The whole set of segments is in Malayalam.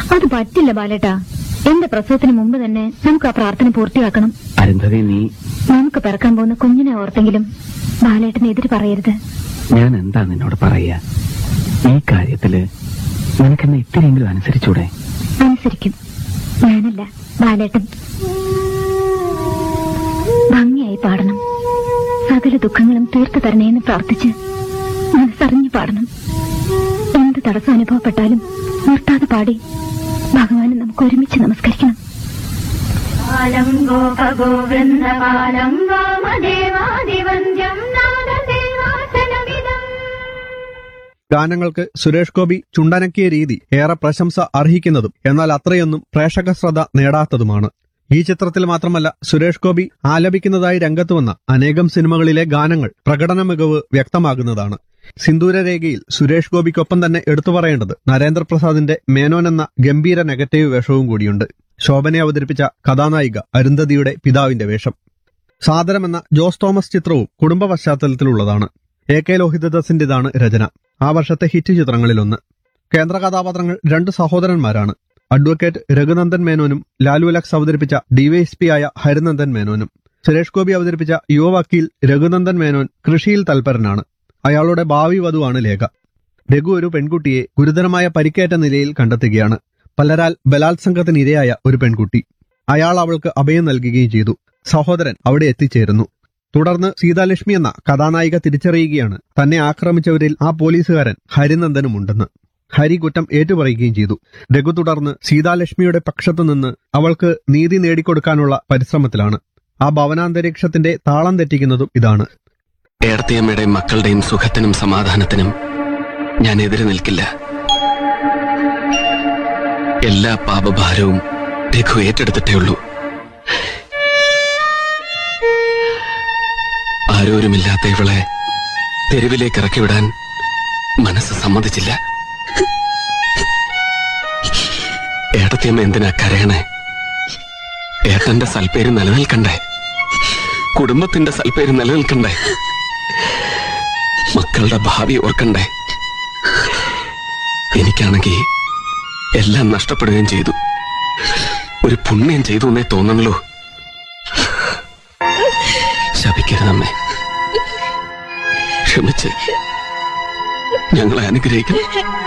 അത് പറ്റില്ല ബാലേട്ടാ എന്റെ പ്രസവത്തിന് മുമ്പ് തന്നെ നമുക്ക് ആ പ്രാർത്ഥന പൂർത്തിയാക്കണം അരുന്ധതി നീ നമുക്ക് പിറക്കാൻ പോകുന്ന കുഞ്ഞിനെ ഓർത്തെങ്കിലും ബാലേട്ടന് എതിര് പറയരുത് ഞാൻ എന്താ നിന്നോട് പറയാ ഈ കാര്യത്തില് നിനക്കെന്നെ ഇത്തിരിയെങ്കിലും അനുസരിച്ചൂടെ അനുസരിക്കും ഞാനല്ല ബാലേട്ടൻ ഭംഗിയായി പാടണം സകല ദുഃഖങ്ങളും തീർത്തു തരണേന്ന് പ്രാർത്ഥിച്ച് മനസ്സറിഞ്ഞു പാടണം എന്ത് തടസ്സം അനുഭവപ്പെട്ടാലും നിർത്താതെ പാടി ഭഗവാനെ നമുക്ക് ഒരുമിച്ച് നമസ്കരിക്കണം പാലം ഗോപഗോവൃന്ദപാലം വാമദേവാദിവന്ദ്യം നാദദേവാസനമിതം ഗാനങ്ങൾക്ക് സുരേഷ് ഗോപി ചുണ്ടനക്കിയ രീതി ഏറെ പ്രശംസ അർഹിക്കുന്നതും എന്നാൽ അത്രയൊന്നും പ്രേക്ഷക ശ്രദ്ധ നേടാത്തതുമാണ് ഈ ചിത്രത്തിൽ മാത്രമല്ല സുരേഷ് ഗോപി ആലപിക്കുന്നതായി രംഗത്ത് വന്ന അനേകം സിനിമകളിലെ ഗാനങ്ങൾ പ്രകടന മികവ് വ്യക്തമാകുന്നതാണ് സിന്ദൂരരേഖയിൽ സുരേഷ് ഗോപിക്കൊപ്പം തന്നെ എടുത്തു പറയേണ്ടത് നരേന്ദ്രപ്രസാദിന്റെ മേനോൻ എന്ന ഗംഭീര നെഗറ്റീവ് വേഷവും കൂടിയുണ്ട് ശോഭനെ അവതരിപ്പിച്ച കഥാനായിക അരുന്ധതിയുടെ പിതാവിന്റെ വേഷം സാദരം എന്ന ജോസ് തോമസ് ചിത്രവും കുടുംബ പശ്ചാത്തലത്തിലുള്ളതാണ് എ കെ ലോഹിതദാസിന്റേതാണ് രചന ആ വർഷത്തെ ഹിറ്റ് ചിത്രങ്ങളിലൊന്ന് കേന്ദ്ര കഥാപാത്രങ്ങൾ രണ്ട് സഹോദരന്മാരാണ് അഡ്വക്കേറ്റ് രഘുനന്ദൻ മേനോനും ലാലു ലക്സ് അവതരിപ്പിച്ച ഡിവൈഎസ്പി ആയ ഹരിനന്ദൻ മേനോനും സുരേഷ് ഗോപി അവതരിപ്പിച്ച യുവ വക്കീൽ രഘുനന്ദൻ മേനോൻ കൃഷിയിൽ തൽപരനാണ് അയാളുടെ ഭാവി വധുവാണ് ലേഖ രഘു ഒരു പെൺകുട്ടിയെ ഗുരുതരമായ പരിക്കേറ്റ നിലയിൽ കണ്ടെത്തുകയാണ് പലരാൽ ബലാത്സംഗത്തിന് ഇരയായ ഒരു പെൺകുട്ടി അയാൾ അവൾക്ക് അഭയം നൽകുകയും ചെയ്തു സഹോദരൻ അവിടെ എത്തിച്ചേരുന്നു തുടർന്ന് സീതാലക്ഷ്മി എന്ന കഥാനായിക തിരിച്ചറിയുകയാണ് തന്നെ ആക്രമിച്ചവരിൽ ആ പോലീസുകാരൻ ഹരിനന്ദനുമുണ്ടെന്ന് ഹരി കുറ്റം ഏറ്റുപറയുകയും ചെയ്തു രഘു തുടർന്ന് സീതാലക്ഷ്മിയുടെ പക്ഷത്തു നിന്ന് അവൾക്ക് നീതി നേടിക്കൊടുക്കാനുള്ള പരിശ്രമത്തിലാണ് ആ ഭവനാന്തരീക്ഷത്തിന്റെ താളം തെറ്റിക്കുന്നതും ഇതാണ് ഏടത്തിയമ്മയുടെയും മക്കളുടെയും സുഖത്തിനും സമാധാനത്തിനും ഞാൻ എതിരെ നിൽക്കില്ല എല്ലാ പാപഭാരവും രഘു ഏറ്റെടുത്തിട്ടേ ഉള്ളൂ ആരോരുമില്ലാത്ത ഇവളെ തെരുവിലേക്ക് ഇറക്കിവിടാൻ മനസ്സ് സമ്മതിച്ചില്ല ഏടത്തിയമ്മ എന്തിനാ കരയണേ ഏട്ടന്റെ സൽപ്പേര് നിലനിൽക്കണ്ടേ കുടുംബത്തിന്റെ സൽപ്പേര് നിലനിൽക്കണ്ടേ മക്കളുടെ ഭാവി ഓർക്കണ്ടേ എനിക്കാണെങ്കിൽ എല്ലാം നഷ്ടപ്പെടുകയും ചെയ്തു ഒരു പുണ്യം ചെയ്തു എന്നേ തോന്നണല്ലോ ശപിക്കരുതമ്മേ ക്ഷമിച്ച് ഞങ്ങളെ അനുഗ്രഹിക്കണം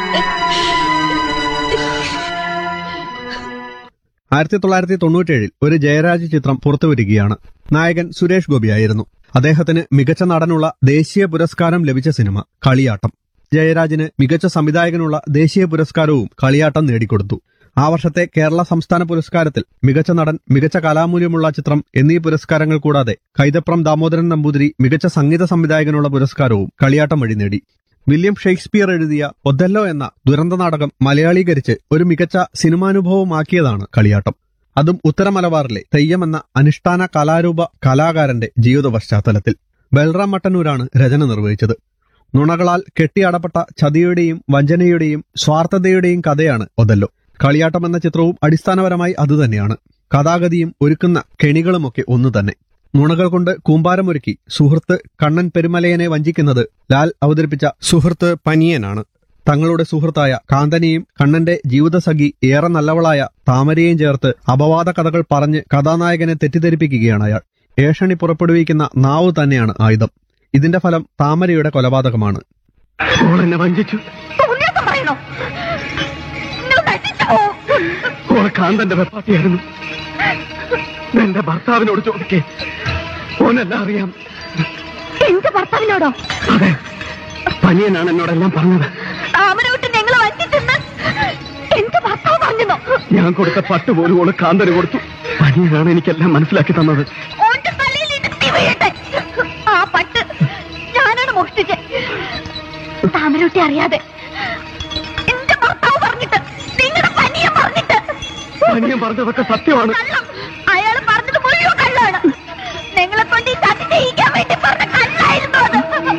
ആയിരത്തി തൊള്ളായിരത്തി തൊണ്ണൂറ്റേഴിൽ ഒരു ജയരാജ് ചിത്രം പുറത്തുവരികയാണ് നായകൻ സുരേഷ് ഗോപിയായിരുന്നു അദ്ദേഹത്തിന് മികച്ച നടനുള്ള ദേശീയ പുരസ്കാരം ലഭിച്ച സിനിമ കളിയാട്ടം ജയരാജിന് മികച്ച സംവിധായകനുള്ള ദേശീയ പുരസ്കാരവും കളിയാട്ടം നേടിക്കൊടുത്തു ആ വർഷത്തെ കേരള സംസ്ഥാന പുരസ്കാരത്തിൽ മികച്ച നടൻ മികച്ച കലാമൂല്യമുള്ള ചിത്രം എന്നീ പുരസ്കാരങ്ങൾ കൂടാതെ കൈതപ്രം ദാമോദരൻ നമ്പൂതിരി മികച്ച സംഗീത സംവിധായകനുള്ള പുരസ്കാരവും കളിയാട്ടം വഴി നേടി വില്യം ഷേക്സ്പിയർ എഴുതിയ ഒഥല്ലോ എന്ന ദുരന്ത നാടകം മലയാളീകരിച്ച് ഒരു മികച്ച സിനിമാനുഭവമാക്കിയതാണ് കളിയാട്ടം അതും ഉത്തര മലബാറിലെ തെയ്യം എന്ന അനുഷ്ഠാന കലാരൂപ കലാകാരന്റെ ജീവിത പശ്ചാത്തലത്തിൽ ബൽറാം മട്ടന്നൂരാണ് രചന നിർവഹിച്ചത് നുണകളാൽ കെട്ടിയടപ്പെട്ട ചതിയുടെയും വഞ്ചനയുടെയും സ്വാർത്ഥതയുടെയും കഥയാണ് ഒതല്ലോ കളിയാട്ടം എന്ന ചിത്രവും അടിസ്ഥാനപരമായി അതുതന്നെയാണ് കഥാഗതിയും ഒരുക്കുന്ന കെണികളുമൊക്കെ ഒന്നു തന്നെ നുണകൾ കൊണ്ട് കൂമ്പാരമൊരുക്കി സുഹൃത്ത് കണ്ണൻ പെരുമലയനെ വഞ്ചിക്കുന്നത് ലാൽ അവതരിപ്പിച്ച സുഹൃത്ത് പനിയനാണ് തങ്ങളുടെ സുഹൃത്തായ കാന്തനെയും കണ്ണന്റെ ജീവിതസഖി ഏറെ നല്ലവളായ താമരയെയും ചേർത്ത് അപവാദ കഥകൾ പറഞ്ഞ് കഥാനായകനെ തെറ്റിദ്ധരിപ്പിക്കുകയാണ് അയാൾ ഏഷണി പുറപ്പെടുവിക്കുന്ന നാവ് തന്നെയാണ് ആയുധം ഇതിന്റെ ഫലം താമരയുടെ കൊലപാതകമാണ് ഓളെന്നെ വഞ്ചിച്ചു ഉണ്ണിയപ്പം പറയണോ നിങ്ങൾ നശിച്ചു പോവും. ഓളെ കാന്തന്റെ വെപ്പാട്ടിയായിരുന്നു എന്റെ ഭർത്താവിനോട് ചോദിക്കേ ഓനെല്ലാം അറിയാം എന്റെ ഭർത്താവിനോടോ അതെ പനിയനാണ് എന്നോടെല്ലാം പറഞ്ഞത് താമരവിട്ട് ഞങ്ങളെ വഞ്ചിച്ചെന്ന് എന്റെ ഭർത്താവ് പറഞ്ഞോ ഞാൻ കൊടുത്ത പട്ട് പോലും ഓള് കാന്തന് കൊടുത്തു പനിയനാണ് എനിക്കെല്ലാം മനസ്സിലാക്കി തന്നത് ഓന്റെ തലയിൽ ഇടുത്തി വീഴട്ടെ ആ പട്ട് ഞാനാണ് മോഷ്ടിച്ചത് താമരൂട്ടി അറിയാതെ എന്റെ ഭർത്താവ് പറഞ്ഞിട്ട് നിങ്ങളുടെ പനിയെ പറഞ്ഞിട്ട് പനിയൻ പറഞ്ഞതൊക്കെ സത്യമാണ് കള്ളം അയാൾ പറഞ്ഞത് മുഴുവൻ കള്ളാണ് നിങ്ങളെ കൊണ്ട് ഈ ചതി ചെയ്യിക്കാൻ വേണ്ടി പറഞ്ഞ കള്ളായിരുന്നു അത്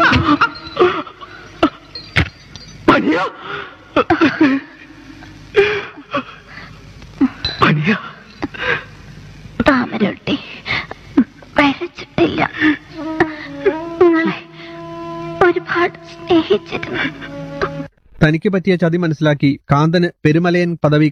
പനിയ പനിയ താമരൊട്ടി വരച്ചിട്ടില്ല നിങ്ങളെ ഒരുപാട് സ്നേഹിച്ചിരുന്നു തനിക്ക് പറ്റിയ ചതി മനസ്സിലാക്കി കാന്തന് പെരുമലയൻ പദവി